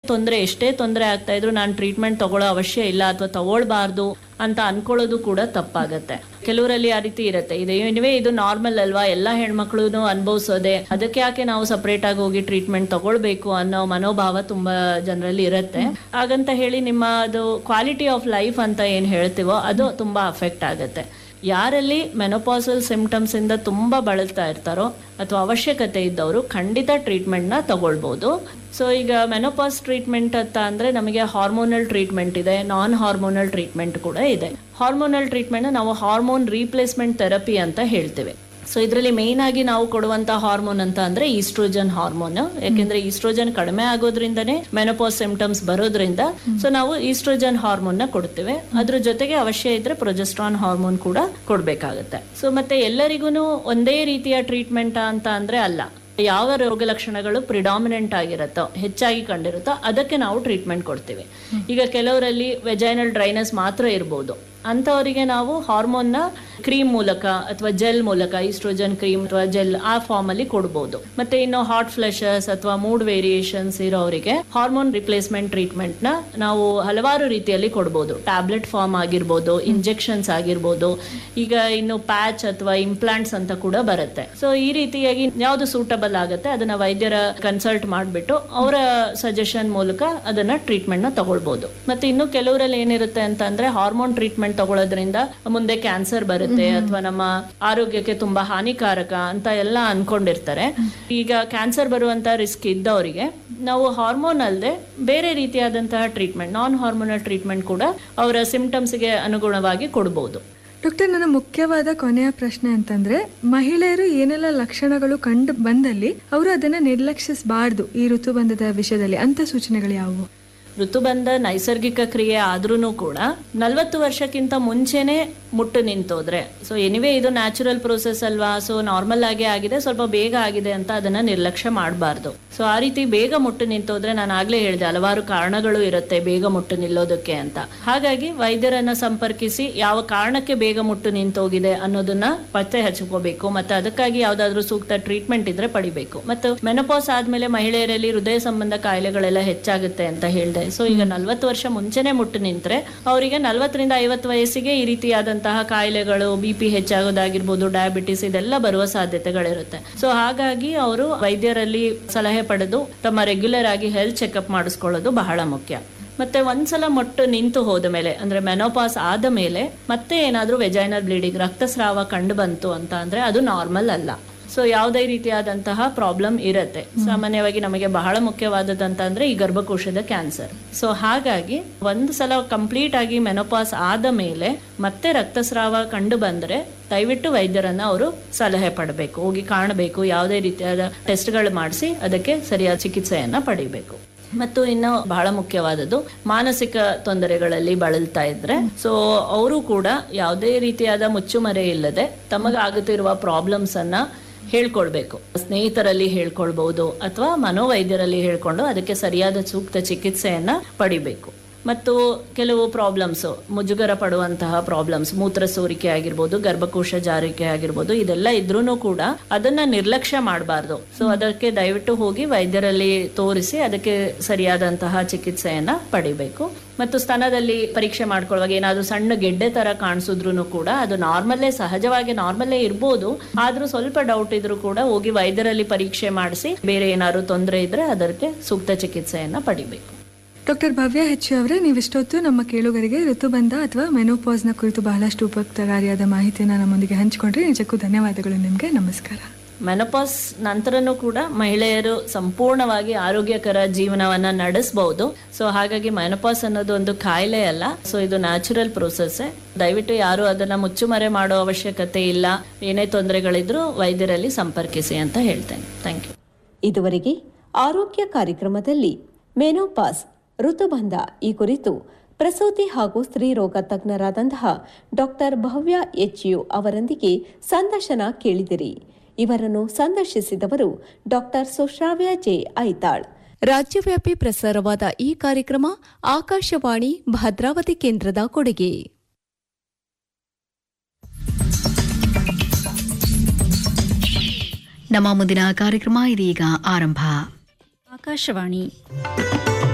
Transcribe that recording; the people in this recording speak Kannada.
ತೊಂದರೆ ಎಷ್ಟೇ ತೊಂದರೆ ಆಗ್ತಾ ಇದ್ರು ನಾನು ಟ್ರೀಟ್ಮೆಂಟ್ ತಗೊಳ್ಳೋ ಅವಶ್ಯ ಇಲ್ಲ ಅಥವಾ ತಗೊಳ್ಬಾರ್ದು ಅಂತ ಅನ್ಕೊಳ್ಳೋದು ಕೂಡ ತಪ್ಪಾಗತ್ತೆ ಕೆಲವರಲ್ಲಿ ಆ ರೀತಿ ಇರುತ್ತೆ ಇದು ಏನಿವೆ ಇದು ನಾರ್ಮಲ್ ಅಲ್ವಾ ಎಲ್ಲ ಹೆಣ್ಮಕ್ಳು ಅನುಭವಿಸೋದೆ ಅದಕ್ಕೆ ಯಾಕೆ ನಾವು ಸಪರೇಟ್ ಆಗಿ ಹೋಗಿ ಟ್ರೀಟ್ಮೆಂಟ್ ತಗೊಳ್ಬೇಕು ಅನ್ನೋ ಮನೋಭಾವ ತುಂಬಾ ಜನರಲ್ಲಿ ಇರುತ್ತೆ ಹಾಗಂತ ಹೇಳಿ ನಿಮ್ಮ ಅದು ಕ್ವಾಲಿಟಿ ಆಫ್ ಲೈಫ್ ಅಂತ ಏನ್ ಹೇಳ್ತೀವೋ ಅದು ತುಂಬಾ ಅಫೆಕ್ಟ್ ಆಗುತ್ತೆ ಯಾರಲ್ಲಿ ಮೆನೋಪಾಸಲ್ ಸಿಂಪ್ಟಮ್ಸ್ ಇಂದ ತುಂಬಾ ಬಳಲ್ತಾ ಇರ್ತಾರೋ ಅಥವಾ ಅವಶ್ಯಕತೆ ಇದ್ದವರು ಖಂಡಿತ ಟ್ರೀಟ್ಮೆಂಟ್ ನ ತಗೊಳ್ಬಹುದು ಸೊ ಈಗ ಮೆನೋಪಾಸ್ ಟ್ರೀಟ್ಮೆಂಟ್ ಅಂತ ಅಂದ್ರೆ ನಮಗೆ ಹಾರ್ಮೋನಲ್ ಟ್ರೀಟ್ಮೆಂಟ್ ಇದೆ ನಾನ್ ಹಾರ್ಮೋನಲ್ ಟ್ರೀಟ್ಮೆಂಟ್ ಕೂಡ ಇದೆ ಹಾರ್ಮೋನಲ್ ಟ್ರೀಟ್ಮೆಂಟ್ ನಾವು ಹಾರ್ಮೋನ್ ರೀಪ್ಲೇಸ್ಮೆಂಟ್ ಥೆರಪಿ ಅಂತ ಹೇಳ್ತೇವೆ ಸೊ ಇದರಲ್ಲಿ ಮೇನ್ ಆಗಿ ನಾವು ಕೊಡುವಂತ ಹಾರ್ಮೋನ್ ಅಂತ ಅಂದ್ರೆ ಈಸ್ಟ್ರೋಜನ್ ಹಾರ್ಮೋನ್ ಯಾಕೆಂದ್ರೆ ಈಸ್ಟ್ರೋಜನ್ ಕಡಿಮೆ ಆಗೋದ್ರಿಂದನೇ ಮೆನೋಪಾಸ್ ಸಿಂಪ್ಟಮ್ಸ್ ಬರೋದ್ರಿಂದ ಸೊ ನಾವು ಈಸ್ಟ್ರೋಜನ್ ಹಾರ್ಮೋನ್ ನ ಕೊಡ್ತೇವೆ ಅದ್ರ ಜೊತೆಗೆ ಅವಶ್ಯ ಇದ್ರೆ ಪ್ರೊಜೆಸ್ಟ್ರಾನ್ ಹಾರ್ಮೋನ್ ಕೂಡ ಕೊಡ್ಬೇಕಾಗುತ್ತೆ ಸೊ ಮತ್ತೆ ಎಲ್ಲರಿಗೂ ಒಂದೇ ರೀತಿಯ ಟ್ರೀಟ್ಮೆಂಟ್ ಅಂತ ಅಂದ್ರೆ ಅಲ್ಲ ಯಾವ ರೋಗ ಲಕ್ಷಣಗಳು ಪ್ರಿಡಾಮಿನೆಂಟ್ ಆಗಿರುತ್ತೋ ಹೆಚ್ಚಾಗಿ ಕಂಡಿರುತ್ತೋ ಅದಕ್ಕೆ ನಾವು ಟ್ರೀಟ್ಮೆಂಟ್ ಕೊಡ್ತೀವಿ ಈಗ ಕೆಲವರಲ್ಲಿ ವೆಜೈನಲ್ ಡ್ರೈನೆಸ್ ಮಾತ್ರ ಇರ್ಬೋದು ಅಂಥವರಿಗೆ ನಾವು ಹಾರ್ಮೋನ್ನ ಕ್ರೀಮ್ ಮೂಲಕ ಅಥವಾ ಜೆಲ್ ಮೂಲಕ ಈಸ್ಟ್ರೋಜನ್ ಕ್ರೀಮ್ ಅಥವಾ ಜೆಲ್ ಆ ಫಾರ್ಮ್ ಅಲ್ಲಿ ಕೊಡ್ಬೋದು ಮತ್ತೆ ಇನ್ನು ಹಾಟ್ ಫ್ಲೆಶಸ್ ಅಥವಾ ಮೂಡ್ ವೇರಿಯೇಷನ್ಸ್ ಇರೋರಿಗೆ ಹಾರ್ಮೋನ್ ರಿಪ್ಲೇಸ್ಮೆಂಟ್ ಟ್ರೀಟ್ಮೆಂಟ್ ನ ನಾವು ಹಲವಾರು ರೀತಿಯಲ್ಲಿ ಕೊಡ್ಬೋದು ಟ್ಯಾಬ್ಲೆಟ್ ಫಾರ್ಮ್ ಆಗಿರ್ಬೋದು ಇಂಜೆಕ್ಷನ್ಸ್ ಆಗಿರ್ಬೋದು ಈಗ ಇನ್ನು ಪ್ಯಾಚ್ ಅಥವಾ ಇಂಪ್ಲಾಂಟ್ಸ್ ಅಂತ ಕೂಡ ಬರುತ್ತೆ ಸೊ ಈ ರೀತಿಯಾಗಿ ಯಾವ್ದು ಸೂಟಬಲ್ ಆಗುತ್ತೆ ಅದನ್ನ ವೈದ್ಯರ ಕನ್ಸಲ್ಟ್ ಮಾಡಿಬಿಟ್ಟು ಅವರ ಸಜೆಷನ್ ಮೂಲಕ ಅದನ್ನ ಟ್ರೀಟ್ಮೆಂಟ್ ನ ತಗೊಳ್ಬಹುದು ಮತ್ತೆ ಇನ್ನು ಕೆಲವರಲ್ಲಿ ಏನಿರುತ್ತೆ ಅಂತ ಅಂದ್ರೆ ಹಾರ್ಮೋನ್ ಟ್ರೀಟ್ಮೆಂಟ್ ತಗೊಳ್ಳೋದ್ರಿಂದ ಮುಂದೆ ಕ್ಯಾನ್ಸರ್ ಬರುತ್ತೆ ಅಥವಾ ನಮ್ಮ ಆರೋಗ್ಯಕ್ಕೆ ತುಂಬಾ ಹಾನಿಕಾರಕ ಅಂತ ಎಲ್ಲ ಅನ್ಕೊಂಡಿರ್ತಾರೆ ಈಗ ಕ್ಯಾನ್ಸರ್ ಬರುವಂತ ರಿಸ್ಕ್ ಇದ್ದವರಿಗೆ ನಾವು ಹಾರ್ಮೋನ್ ಅಲ್ಲದೆ ಬೇರೆ ರೀತಿಯಾದಂತಹ ಟ್ರೀಟ್ಮೆಂಟ್ ನಾನ್ ಹಾರ್ಮೋನಲ್ ಟ್ರೀಟ್ಮೆಂಟ್ ಕೂಡ ಅವರ ಸಿಂಪ್ಟಮ್ಸ್ಗೆ ಅನುಗುಣವಾಗಿ ಕೊಡಬಹುದು ಡಾಕ್ಟರ್ ನನ್ನ ಮುಖ್ಯವಾದ ಕೊನೆಯ ಪ್ರಶ್ನೆ ಅಂತಂದ್ರೆ ಮಹಿಳೆಯರು ಏನೆಲ್ಲ ಲಕ್ಷಣಗಳು ಕಂಡು ಬಂದಲ್ಲಿ ಅವರು ಅದನ್ನ ನಿರ್ಲಕ್ಷಿಸಬಾರ್ದು ಈ ಋತುಬಂಧದ ವಿಷಯದಲ್ಲಿ ಅಂತ ಸೂಚನೆಗಳು ಯಾವುವು ಋತುಬಂಧ ನೈಸರ್ಗಿಕ ಕ್ರಿಯೆ ಆದ್ರೂ ಕೂಡ ನಲವತ್ತು ವರ್ಷಕ್ಕಿಂತ ಮುಂಚೆನೆ ಮುಟ್ಟು ನಿಂತೋದ್ರೆ ಸೊ ಎನಿವೇ ಇದು ನ್ಯಾಚುರಲ್ ಪ್ರೋಸೆಸ್ ಅಲ್ವಾ ಸೊ ನಾರ್ಮಲ್ ಆಗೇ ಆಗಿದೆ ಸ್ವಲ್ಪ ಬೇಗ ಆಗಿದೆ ಅಂತ ಅದನ್ನ ನಿರ್ಲಕ್ಷ್ಯ ಮಾಡಬಾರ್ದು ಸೊ ಆ ರೀತಿ ಬೇಗ ಮುಟ್ಟು ನಿಂತೋದ್ರೆ ನಾನು ಆಗ್ಲೇ ಹೇಳಿದೆ ಹಲವಾರು ಕಾರಣಗಳು ಇರುತ್ತೆ ಬೇಗ ಮುಟ್ಟು ನಿಲ್ಲೋದಕ್ಕೆ ಅಂತ ಹಾಗಾಗಿ ವೈದ್ಯರನ್ನ ಸಂಪರ್ಕಿಸಿ ಯಾವ ಕಾರಣಕ್ಕೆ ಬೇಗ ಮುಟ್ಟು ನಿಂತೋಗಿದೆ ಅನ್ನೋದನ್ನ ಪತ್ತೆ ಹಚ್ಕೋಬೇಕು ಮತ್ತೆ ಅದಕ್ಕಾಗಿ ಯಾವ್ದಾದ್ರು ಸೂಕ್ತ ಟ್ರೀಟ್ಮೆಂಟ್ ಇದ್ರೆ ಪಡಿಬೇಕು ಮತ್ತು ಮೆನೋಪಾಸ್ ಆದ್ಮೇಲೆ ಮಹಿಳೆಯರಲ್ಲಿ ಹೃದಯ ಸಂಬಂಧ ಕಾಯಿಲೆಗಳೆಲ್ಲ ಹೆಚ್ಚಾಗುತ್ತೆ ಅಂತ ಹೇಳಿದೆ ಸೊ ಈಗ ನಲ್ವತ್ತು ವರ್ಷ ಮುಂಚೆನೆ ಮುಟ್ಟು ನಿಂತ್ರೆ ಅವರಿಗೆ ನಲ್ವತ್ತರಿಂದ ಐವತ್ತು ವಯಸ್ಸಿಗೆ ಈ ರೀತಿಯಾದಂತಹ ಕಾಯಿಲೆಗಳು ಬಿ ಪಿ ಹೆಚ್ಚಾಗೋದಾಗಿರ್ಬೋದು ಡಯಾಬಿಟಿಸ್ ಇದೆಲ್ಲ ಬರುವ ಸಾಧ್ಯತೆಗಳಿರುತ್ತೆ ಸೊ ಹಾಗಾಗಿ ಅವರು ವೈದ್ಯರಲ್ಲಿ ಸಲಹೆ ಪಡೆದು ತಮ್ಮ ರೆಗ್ಯುಲರ್ ಆಗಿ ಹೆಲ್ತ್ ಚೆಕಪ್ ಮಾಡಿಸ್ಕೊಳ್ಳೋದು ಬಹಳ ಮುಖ್ಯ ಮತ್ತೆ ಒಂದ್ಸಲ ಮೊಟ್ಟು ನಿಂತು ಹೋದ ಮೇಲೆ ಅಂದ್ರೆ ಮೆನೋಪಾಸ್ ಆದ ಮೇಲೆ ಮತ್ತೆ ಏನಾದ್ರೂ ವೆಜೈನಲ್ ಬ್ಲೀಡಿಂಗ್ ರಕ್ತಸ್ರಾವ ಕಂಡು ಬಂತು ಅಂತ ಅಂದ್ರೆ ಅದು ನಾರ್ಮಲ್ ಅಲ್ಲ ಸೊ ಯಾವುದೇ ರೀತಿಯಾದಂತಹ ಪ್ರಾಬ್ಲಮ್ ಇರುತ್ತೆ ಸಾಮಾನ್ಯವಾಗಿ ನಮಗೆ ಬಹಳ ಮುಖ್ಯವಾದದಂತ ಅಂದ್ರೆ ಈ ಗರ್ಭಕೋಶದ ಕ್ಯಾನ್ಸರ್ ಸೊ ಹಾಗಾಗಿ ಒಂದು ಸಲ ಕಂಪ್ಲೀಟ್ ಆಗಿ ಮೆನೋಪಾಸ್ ಆದ ಮೇಲೆ ಮತ್ತೆ ರಕ್ತಸ್ರಾವ ಕಂಡು ಬಂದ್ರೆ ದಯವಿಟ್ಟು ವೈದ್ಯರನ್ನ ಅವರು ಸಲಹೆ ಪಡಬೇಕು ಹೋಗಿ ಕಾಣಬೇಕು ಯಾವುದೇ ರೀತಿಯಾದ ಟೆಸ್ಟ್ಗಳು ಮಾಡಿಸಿ ಅದಕ್ಕೆ ಸರಿಯಾದ ಚಿಕಿತ್ಸೆಯನ್ನ ಪಡಿಬೇಕು ಮತ್ತು ಇನ್ನು ಬಹಳ ಮುಖ್ಯವಾದದ್ದು ಮಾನಸಿಕ ತೊಂದರೆಗಳಲ್ಲಿ ಬಳಲ್ತಾ ಇದ್ರೆ ಸೊ ಅವರು ಕೂಡ ಯಾವುದೇ ರೀತಿಯಾದ ಮುಚ್ಚುಮರೆ ಇಲ್ಲದೆ ತಮಗಾಗುತ್ತಿರುವ ಪ್ರಾಬ್ಲಮ್ಸ್ ಅನ್ನ ಹೇಳ್ಕೊಳ್ಬೇಕು ಸ್ನೇಹಿತರಲ್ಲಿ ಹೇಳ್ಕೊಳ್ಬಹುದು ಅಥವಾ ಮನೋವೈದ್ಯರಲ್ಲಿ ಹೇಳ್ಕೊಂಡು ಅದಕ್ಕೆ ಸರಿಯಾದ ಸೂಕ್ತ ಚಿಕಿತ್ಸೆಯನ್ನ ಪಡಿಬೇಕು ಮತ್ತು ಕೆಲವು ಪ್ರಾಬ್ಲಮ್ಸ್ ಮುಜುಗರ ಪಡುವಂತಹ ಪ್ರಾಬ್ಲಮ್ಸ್ ಮೂತ್ರ ಸೋರಿಕೆ ಆಗಿರ್ಬೋದು ಗರ್ಭಕೋಶ ಜಾರಿಕೆ ಆಗಿರ್ಬೋದು ಇದೆಲ್ಲ ಇದ್ರೂ ಕೂಡ ಅದನ್ನ ನಿರ್ಲಕ್ಷ್ಯ ಮಾಡಬಾರ್ದು ಸೊ ಅದಕ್ಕೆ ದಯವಿಟ್ಟು ಹೋಗಿ ವೈದ್ಯರಲ್ಲಿ ತೋರಿಸಿ ಅದಕ್ಕೆ ಸರಿಯಾದಂತಹ ಚಿಕಿತ್ಸೆಯನ್ನ ಪಡಿಬೇಕು ಮತ್ತು ಸ್ತನದಲ್ಲಿ ಪರೀಕ್ಷೆ ಮಾಡ್ಕೊಳ್ಳುವಾಗ ಏನಾದ್ರು ಸಣ್ಣ ಗೆಡ್ಡೆ ತರ ಕಾಣಿಸಿದ್ರು ಕೂಡ ಅದು ನಾರ್ಮಲ್ಲೇ ಸಹಜವಾಗಿ ನಾರ್ಮಲ್ಲೇ ಇರ್ಬೋದು ಆದ್ರೂ ಸ್ವಲ್ಪ ಡೌಟ್ ಇದ್ರೂ ಕೂಡ ಹೋಗಿ ವೈದ್ಯರಲ್ಲಿ ಪರೀಕ್ಷೆ ಮಾಡಿಸಿ ಬೇರೆ ಏನಾದ್ರು ತೊಂದರೆ ಇದ್ರೆ ಅದಕ್ಕೆ ಸೂಕ್ತ ಚಿಕಿತ್ಸೆಯನ್ನ ಪಡಿಬೇಕು ಡಾಕ್ಟರ್ ಭವ್ಯ ಹೆಚ್ಚು ಅವರೇ ನೀವಿಷ್ಟೊತ್ತು ನಮ್ಮ ಕೇಳುಗರಿಗೆ ಋತುಬಂಧ ಅಥವಾ ಮೆನೋಪಾಸ್ನ ಕುರಿತು ಬಹಳಷ್ಟು ಉಪಯುಕ್ತಕಾರಿಯಾದ ಮಾಹಿತಿಯನ್ನು ನಮ್ಮೊಂದಿಗೆ ಹಂಚಿಕೊಂಡ್ರಿ ನಿಜಕ್ಕೂ ಧನ್ಯವಾದಗಳು ನಿಮಗೆ ನಮಸ್ಕಾರ ಮೆನೋಪಾಸ್ ನಂತರನೂ ಕೂಡ ಮಹಿಳೆಯರು ಸಂಪೂರ್ಣವಾಗಿ ಆರೋಗ್ಯಕರ ಜೀವನವನ್ನ ನಡೆಸಬಹುದು ಸೊ ಹಾಗಾಗಿ ಮೆನೋಪಾಸ್ ಅನ್ನೋದು ಒಂದು ಕಾಯಿಲೆ ಅಲ್ಲ ಸೊ ಇದು ನ್ಯಾಚುರಲ್ ಪ್ರೋಸೆಸ್ ದಯವಿಟ್ಟು ಯಾರು ಅದನ್ನ ಮುಚ್ಚುಮರೆ ಮಾಡೋ ಅವಶ್ಯಕತೆ ಇಲ್ಲ ಏನೇ ತೊಂದರೆಗಳಿದ್ರೂ ವೈದ್ಯರಲ್ಲಿ ಸಂಪರ್ಕಿಸಿ ಅಂತ ಹೇಳ್ತೇನೆ ಥ್ಯಾಂಕ್ ಯು ಇದುವರೆಗೆ ಆರೋಗ್ಯ ಕಾರ್ಯಕ್ರಮದಲ್ಲಿ ಮೆನೋಪಾಸ್ ಋತುಬಂಧ ಈ ಕುರಿತು ಪ್ರಸೂತಿ ಹಾಗೂ ಸ್ತ್ರೀರೋಗ ತಜ್ಞರಾದಂತಹ ಡಾಕ್ಟರ್ ಭವ್ಯ ಎಚ್ ಯು ಅವರೊಂದಿಗೆ ಸಂದರ್ಶನ ಕೇಳಿದಿರಿ ಇವರನ್ನು ಸಂದರ್ಶಿಸಿದವರು ಡಾಕ್ಟರ್ ಸುಶ್ರಾವ್ಯ ಜೆ ಐತಾಳ್ ರಾಜ್ಯವ್ಯಾಪಿ ಪ್ರಸಾರವಾದ ಈ ಕಾರ್ಯಕ್ರಮ ಆಕಾಶವಾಣಿ ಭದ್ರಾವತಿ ಕೇಂದ್ರದ ಕೊಡುಗೆ ನಮ್ಮ ಮುಂದಿನ ಕಾರ್ಯಕ್ರಮ ಇದೀಗ ಆರಂಭ ಆಕಾಶವಾಣಿ